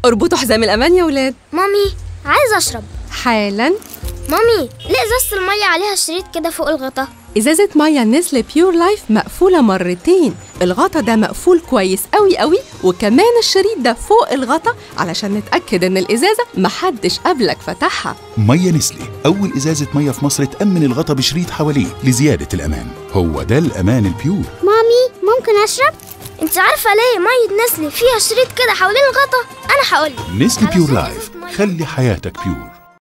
اربطوا حزام الأمان يا ولاد مامي عايز اشرب حالا مامي ليه ازازة المية عليها شريط كده فوق الغطا إزازة مية نسلة بيور لايف مقفولة مرتين الغطا ده مقفول كويس قوي قوي وكمان الشريط ده فوق الغطا علشان نتأكد إن الإزازة محدش قبلك فتحها مية نسلي أول إزازة مية في مصر تأمن الغطا بشريط حواليه لزيادة الأمان هو ده الأمان البيور مامي ممكن اشرب انت عارفة ليه مية نسلي فيها شريط كده حوالين الغطا انا هقولك نسلي على بيور شريط لايف إزازة مية. خلي حياتك بيور